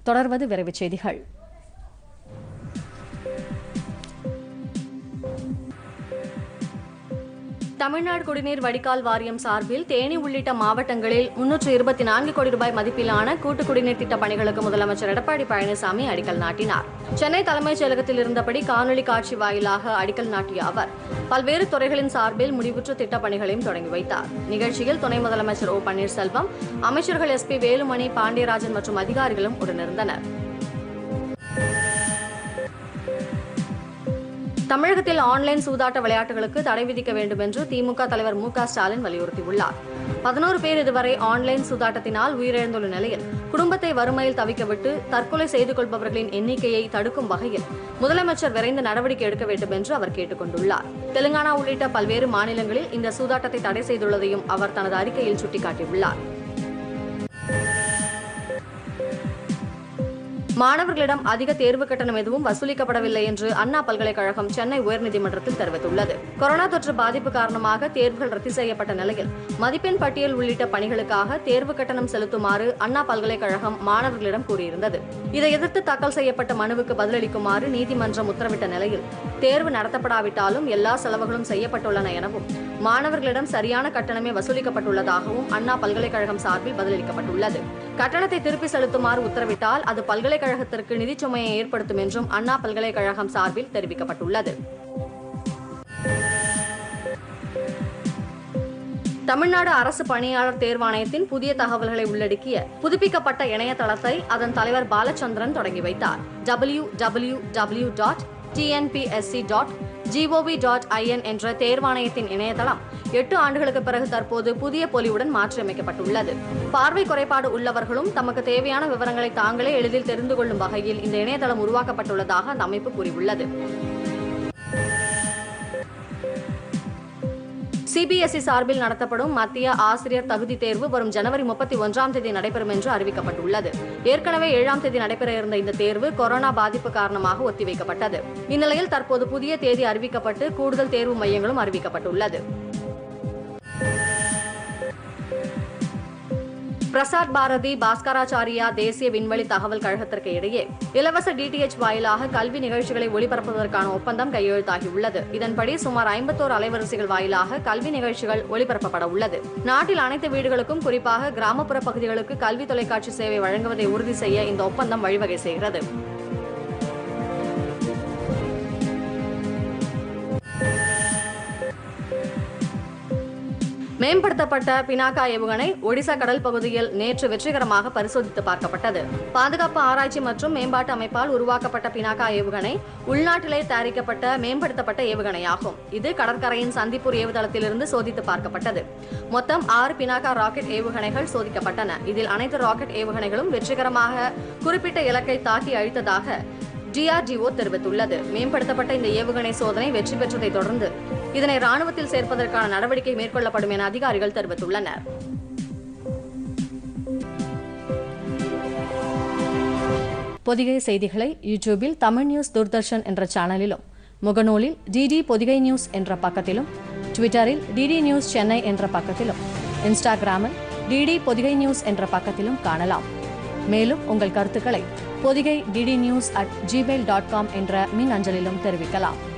தொடர்வது விரைவுச் செய்திகள் தமிழ்நாடு குடிநீர் வடிகால் வாரியம் சார்பில் தேனி உள்ளிட்ட மாவட்டங்களில் முன்னூற்று இருபத்தி நான்கு கோடி ரூபாய் மதிப்பிலான கூட்டு குடிநீர் திட்ட பணிகளுக்கு முதலமைச்சர் எடப்பாடி பழனிசாமி அடிக்கல் நாட்டினார் சென்னை தலைமைச் செயலகத்தில் இருந்தபடி காணொலி காட்சி வாயிலாக அடிக்கல் நாட்டிய அவர் பல்வேறு துறைகளின் சார்பில் முடிவுற்ற திட்டப் பணிகளையும் தொடங்கி வைத்தார் நிகழ்ச்சியில் துணை முதலமைச்சர் ஓ பன்னீர்செல்வம் அமைச்சர்கள் எஸ் பி வேலுமணி பாண்டியராஜன் மற்றும் அதிகாரிகளும் உடனிருந்தனர் தமிழகத்தில் ஆன்லைன் சூதாட்ட விளையாட்டுகளுக்கு தடை விதிக்க வேண்டும் என்று திமுக தலைவர் மு க ஸ்டாலின் வலியுறுத்தியுள்ளார் பதினோரு பேர் இதுவரை ஆன்லைன் சூதாட்டத்தினால் உயிரிழந்துள்ள நிலையில் குடும்பத்தை வறுமையில் தவிக்கவிட்டு தற்கொலை செய்து கொள்பவர்களின் எண்ணிக்கையை தடுக்கும் வகையில் முதலமைச்சர் விரைந்து நடவடிக்கை எடுக்க வேண்டும் என்று அவர் கேட்டுக் கொண்டுள்ளார் தெலுங்கானா உள்ளிட்ட பல்வேறு மாநிலங்களில் இந்த சூதாட்டத்தை தடை செய்துள்ளதையும் அவர் தனது அறிக்கையில் சுட்டிக்காட்டியுள்ளார் மாணவர்களிடம் அதிக தேர்வு கட்டணம் எதுவும் வசூலிக்கப்படவில்லை என்று அண்ணா பல்கலைக்கழகம் சென்னை உயர்நீதிமன்றத்தில் தெரிவித்துள்ளது கொரோனா தொற்று பாதிப்பு காரணமாக தேர்வுகள் ரத்து செய்யப்பட்ட நிலையில் மதிப்பெண் பட்டியல் உள்ளிட்ட பணிகளுக்காக தேர்வு கட்டணம் செலுத்துமாறு அண்ணா பல்கலைக்கழகம் மாணவர்களிடம் கூறியிருந்தது இதை எதிர்த்து தாக்கல் செய்யப்பட்ட மனுவுக்கு பதிலளிக்குமாறு நீதிமன்றம் உத்தரவிட்ட நிலையில் தேர்வு நடத்தப்படாவிட்டாலும் எல்லா செலவுகளும் செய்யப்பட்டுள்ளன எனவும் மாணவர்களிடம் சரியான கட்டணமே வசூலிக்கப்பட்டுள்ளதாகவும் அண்ணா பல்கலைக்கழகம் சார்பில் பதிலளிக்கப்பட்டுள்ளது கட்டணத்தை திருப்பி செலுத்துமாறு உத்தரவிட்டால் அது பல்கலைக்கழகத்திற்கு நிதிச் சுமையை ஏற்படுத்தும் என்றும் அண்ணா பல்கலைக்கழகம் சார்பில் தெரிவிக்கப்பட்டுள்ளது தமிழ்நாடு அரசு பணியாளர் தேர்வாணையத்தின் புதிய தகவல்களை உள்ளடக்கிய புதுப்பிக்கப்பட்ட இணையதளத்தை அதன் தலைவர் பாலச்சந்திரன் தொடங்கி வைத்தார் W W W dot TNPSC dot GOV dot IN என்ற தேர்வாணையத்தின் இணையதளம் எட்டு ஆண்டுகளுக்கு பிறகு தற்போது புதிய பொலிவுடன் மாற்றியமைக்கப்பட்டுள்ளது பார்வை குறைபாடு உள்ளவர்களும் தமக்கு தேவையான விவரங்களை தாங்களே எளிதில் தெரிந்து கொள்ளும் வகையில் இந்த இணையதளம் உருவாக்கப்பட்டுள்ளதாக அந்த அமைப்பு கூறியுள்ளது சிபிஎஸ்இ சார்பில் நடத்தப்படும் மத்திய ஆசிரியர் தகுதி தேர்வு வரும் ஜனவரி முப்பத்தி ஒன்றாம் தேதி நடைபெறும் என்று அறிவிக்கப்பட்டுள்ளது ஏற்கனவே ஏழாம் தேதி நடைபெற இருந்த இந்த தேர்வு கொரோனா பாதிப்பு காரணமாக ஒத்திவைக்கப்பட்டது இந்நிலையில் தற்போது புதிய தேதி அறிவிக்கப்பட்டு கூடுதல் தேர்வு மையங்களும் அறிவிக்கப்பட்டுள்ளது பிரசாத் பாரதி பாஸ்கராச்சாரியா தேசிய விண்வெளி தகவல் கழகத்திற்கு இடையே இலவச டிடிஎச் வாயிலாக கல்வி நிகழ்ச்சிகளை ஒளிபரப்புவதற்கான ஒப்பந்தம் கையெழுத்தாகியுள்ளது இதன்படி சுமார் ஐம்பத்தோரு அலைவரிசைகள் வாயிலாக கல்வி நிகழ்ச்சிகள் ஒளிபரப்பப்பட உள்ளது நாட்டில் அனைத்து வீடுகளுக்கும் குறிப்பாக கிராமப்புற பகுதிகளுக்கு கல்வி தொலைக்காட்சி சேவை வழங்குவதை உறுதி செய்ய இந்த ஒப்பந்தம் வழிவகை செய்கிறது மேம்படுத்தப்பட்ட பினாக்கா ஏவுகணை ஒடிசா கடல் பகுதியில் நேற்று வெற்றிகரமாக பரிசோதித்து பார்க்கப்பட்டது பாதுகாப்பு ஆராய்ச்சி மற்றும் மேம்பாட்டு அமைப்பால் உருவாக்கப்பட்ட பினாக்கா ஏவுகணை உள்நாட்டிலே தயாரிக்கப்பட்ட மேம்படுத்தப்பட்ட ஏவுகணையாகும் இது கடற்கரையின் சந்திப்பூர் ஏவுதளத்திலிருந்து சோதித்து பார்க்கப்பட்டது மொத்தம் ஆறு பினாக்கா ராக்கெட் ஏவுகணைகள் சோதிக்கப்பட்டன இதில் அனைத்து ராக்கெட் ஏவுகணைகளும் வெற்றிகரமாக குறிப்பிட்ட இலக்கை தாக்கி அழித்ததாக டிஆர்டிஓ தெரிவித்துள்ளது மேம்படுத்தப்பட்ட இந்த ஏவுகணை சோதனை வெற்றி பெற்றதை தொடர்ந்து இதனை ராணுவத்தில் சேர்ப்பதற்கான நடவடிக்கை மேற்கொள்ளப்படும் என அதிகாரிகள் தெரிவித்துள்ளனர் பொதிகை செய்திகளை யூடியூபில் தமிழ் நியூஸ் தூர்தர்ஷன் என்ற சேனலிலும் முகநூலில் டிடி பொதிகை நியூஸ் என்ற பக்கத்திலும் ட்விட்டரில் டிடி நியூஸ் சென்னை என்ற பக்கத்திலும் இன்ஸ்டாகிராமில் டிடி பொதிகை நியூஸ் என்ற பக்கத்திலும் காணலாம் மேலும் உங்கள் கருத்துக்களை Podhigai DD news at Gmail dot com என்ற மின் அஞ்சலிலும் தெரிவிக்கலாம்